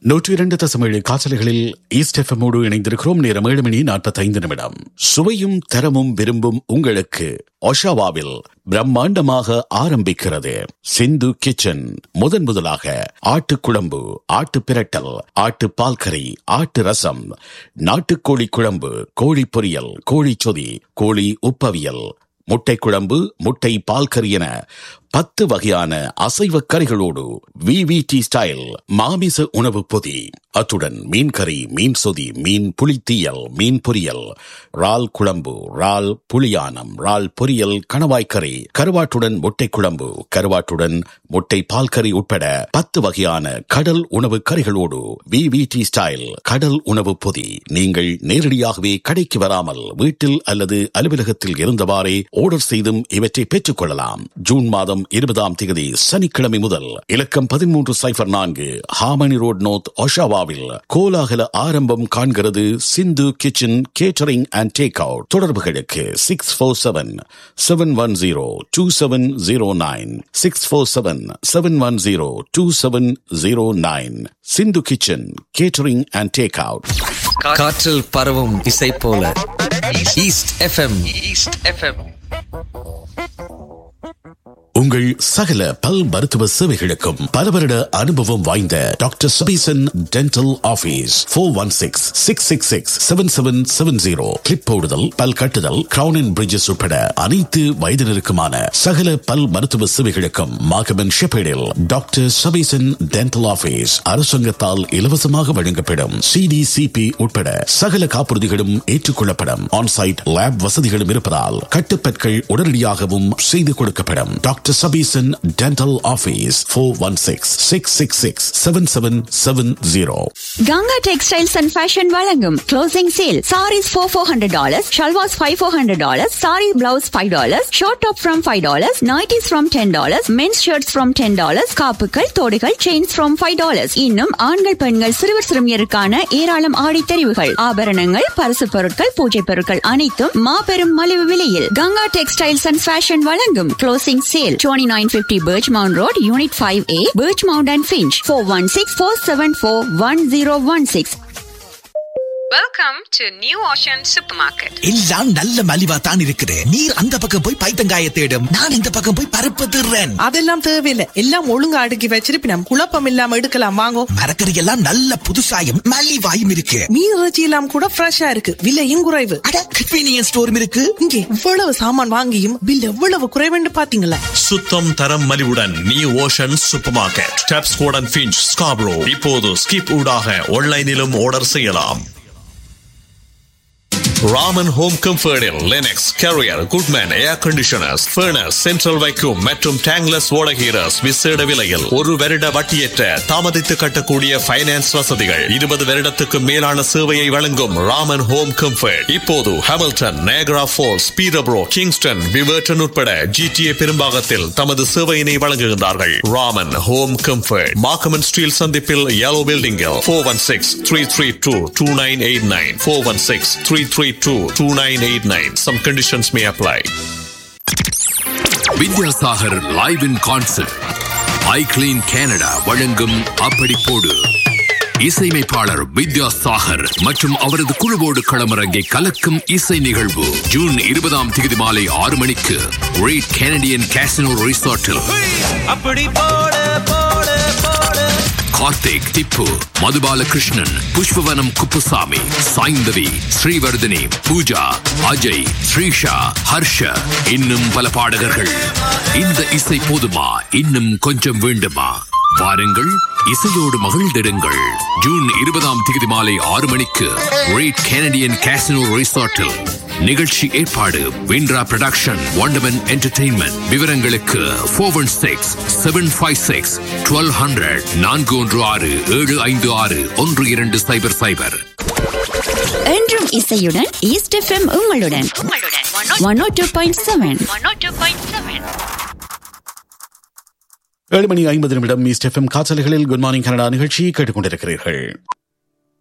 நூற்றி இரண்டு தசமேழு காற்றலைகளில் ஈஸ்ட் எஃப்எம்மோடு இணைந்திருக்கிறோம் நேரம் ஏழு மணி நாற்பத்தைந்து நிமிடம் சுவையும் தரமும் விரும்பும் உங்களுக்கு ஒஷாவாவில் பிரம்மாண்டமாக ஆரம்பிக்கிறது சிந்து கிச்சன் முதன் முதலாக ஆட்டு குழம்பு ஆட்டு பிரட்டல் ஆட்டு பால்கறி ஆட்டு ரசம் நாட்டுக்கோழி குழம்பு கோழி பொரியல் கோழி சொதி கோழி உப்பவியல் முட்டை குழம்பு முட்டை பால்கறி என பத்து வகையான அசைவ கறிகளோடு விவிடி ஸ்டைல் மாமிச உணவு பொதி அத்துடன் மீன் கறி மீன் சொதி மீன் புளித்தீயல் மீன் பொரியல் இறால் குழம்பு இறால் புளியானம் இறால் பொரியல் கணவாய்க்கறி கருவாட்டுடன் முட்டை குழம்பு கருவாட்டுடன் முட்டை பால்கறி உட்பட பத்து வகையான கடல் உணவு கறிகளோடு விவிடி ஸ்டைல் கடல் உணவு பொதி நீங்கள் நேரடியாகவே கடைக்கு வராமல் வீட்டில் அல்லது அலுவலகத்தில் இருந்தவாறே ஆர்டர் செய்தும் இவற்றை பெற்றுக் கொள்ளலாம் ஜூன் மாதம் இருபதாம் தேதி சனிக்கிழமை முதல் இலக்கம் பதிமூன்று சைபர் நான்கு ஹாமனி ரோட் நோர்த் ஒஷாவாவில் கோலாகல ஆரம்பம் காண்கிறது Sindhu kitchen catering and take out தொடர்புகளுக்கு six four seven seven one zero two seven zero nine six four seven seven one zero two seven zero nine Sindhu kitchen catering and take out காற்றில் பரவும் இசை போல east FM east FM உங்கள் சகல பல் மருத்துவ சேவைகளுக்கும் பல வருட அனுபவம் வாய்ந்த doctor Sabeesan dental office four one six six six six seven seven seven zero clip போடுதல் பல் கட்டுதல் கிரவுன் அண்ட் பிரிட்ஜஸ் உட்பட அனைத்து வயதினருக்குமான சகல பல் மருத்துவ சேவைகளுக்கும் மாகமன் ஷெப்பேடில் டாக்டர் சபீசன் டென்டல் ஆபீஸ் அரசாங்கத்தால் இலவசமாக வழங்கப்படும் சிடிசிபி உட்பட சகல காப்புறுதிகளும் ஏற்றுக்கொள்ளப்படும் ஆன்சைட் லேப் வசதிகளும் இருப்பதால் கட்டுப்பற்கள் உடனடியாகவும் செய்து கொடுக்கப்படும் doctor Sabeesan dental office four one six six six six seven seven seven zero Ganga textiles and fashion வழங்கும் closing sale saris four four hundred dollars salwars five four hundred dollars sari blouse five dollars short top from five dollars nighties from ten dollars men's shirts from ten dollars காப்புகள் தோடுகள் chains from five dollars இன்னும் ஆண்கள் பெண்கள் சிறுவர் சிறுமியருக்கான ஏராளம் ஆடி தெரிவுகள் ஆபரணங்கள் பரிசு பொருட்கள் பூஜை பொருட்கள் அனைத்தும் மாபெரும் மலிவு விலையில் கங்கா டெக்ஸ்டைல்ஸ் அண்ட் ஃபேஷன் வழங்கும் closing sale twenty nine fifty Birchmount road unit five A Birchmount and Finch four one six four seven four one zero one six Welcome to New Ocean Supermarket. எல்லாம் நல்ல மலிவா தான் இருக்குது நீர் அந்த பக்கம் போய் பைத்தங்காய தேடும் நான் இந்த பக்கம் போய் பருப்பு திருறேன் அதெல்லாம் தேவையில்லை எல்லாம் ஒழுங்கா அடுக்கி வச்சிருப்பி நம்ம குழப்பம் இல்லாம எடுக்கலாம் வாங்கோ மரக்கறி எல்லாம் நல்ல புதுசாயும் மலிவாயும் இருக்கு மீன் இறைச்சி எல்லாம் கூட ஃப்ரெஷ்ஷா இருக்கு விலையும் குறைவு அட கன்வீனியன்ஸ் ஸ்டோரும் இருக்கு இங்கே இவ்வளவு சாமான் வாங்கியும் பில் எவ்வளவு குறைவுன்னு பாத்தீங்களா சுத்தம் தரம் மலிவுடன் நியூ ஓஷன் சூப்பர் மார்க்கெட் ஸ்டெப்ஸ் கோடன் ஃபிஞ்ச் ஸ்காப்ரோ இப்போது ஸ்கிப் ஊடாக ஆன்லைனிலும் ஆர்டர் செய்யலாம் ராமன் ஹோம் கம்ஃபர்டில் Lennox Carrier Goodman air conditioners furnace central வைக்கும் மற்றும் டேங்லஸ் ஓடகீரஸ் விசேட விலையில் ஒரு வருட வட்டியற்ற தாமதித்து கட்டக்கூடிய ஃபைனான்ஸ் வசதிகள் இருபது வருடத்துக்கு மேலான சேவையை வழங்கும் ராமன் ஹோம் கம்ஃபர்ட் இப்போது Hamilton Niagara Falls Peterborough Kingston விவர்டன் உட்பட ஜிடிஏ பெரும்பாகத்தில் தமது சேவையினை வழங்குகின்றார்கள் Raman home comfort Markham Steeles சந்திப்பில் yellow building four one six three three two two nine eight nine four one six three three two two nine eight nine some conditions may apply Vidyasagar live in concert I clean Canada வழங்கும் அப்படி போடு இசையமைப்பாளர் வித்யாசாகர் மற்றும் அவரது குழுவோடு களமிறங்கி கலக்கும் இசை நிகழ்வு ஜூன் இருபதாம் தேதி மாலை ஆறு மணிக்கு ரேட் கனடியன் கேசினோ ரிசார்ட்டில் கார்த்திக் திப்பு மதுபாலகிருஷ்ணன் புஷ்பவனம் குப்புசாமி சாய்ந்தவி ஸ்ரீவர்தினி பூஜா அஜய் ஸ்ரீஷா ஹர்ஷ இன்னும் பல பாடகர்கள் இந்த இசை போதுமா இன்னும் கொஞ்சம் வேண்டுமா வாருங்கள் இசையோடு மகிழ்ந்திடுங்கள் ஜூன் இருபதாம் தேதி மாலை ஆறு மணிக்கு ரேட் கனடியன் கேசினோ ரிசார்ட்டில் நிகழ்ச்சி ஏற்பாடு விண்ட்ரா ப்ரொடக்ஷன் ஒண்டமன் என்டர்டெயின்மெண்ட் விவரங்களுக்கு four one six seven five six twelve hundred நான்கு ஒன்று ஆறு ஏழு ஐந்து ஆறு ஒன்று இரண்டு சைபர் சைபர் என்றும் இசையுடன் ஈஸ்ட் எஃப்எம் உங்களுடன் one O two point seven ஏழு மணி ஐம்பது நிமிடம் ஈஸ்ட் எஃப்எம் காற்றலைகளில் குட் மார்னிங் கனடா நிகழ்ச்சி கேட்டுக்கொண்டிருக்கிறீர்கள்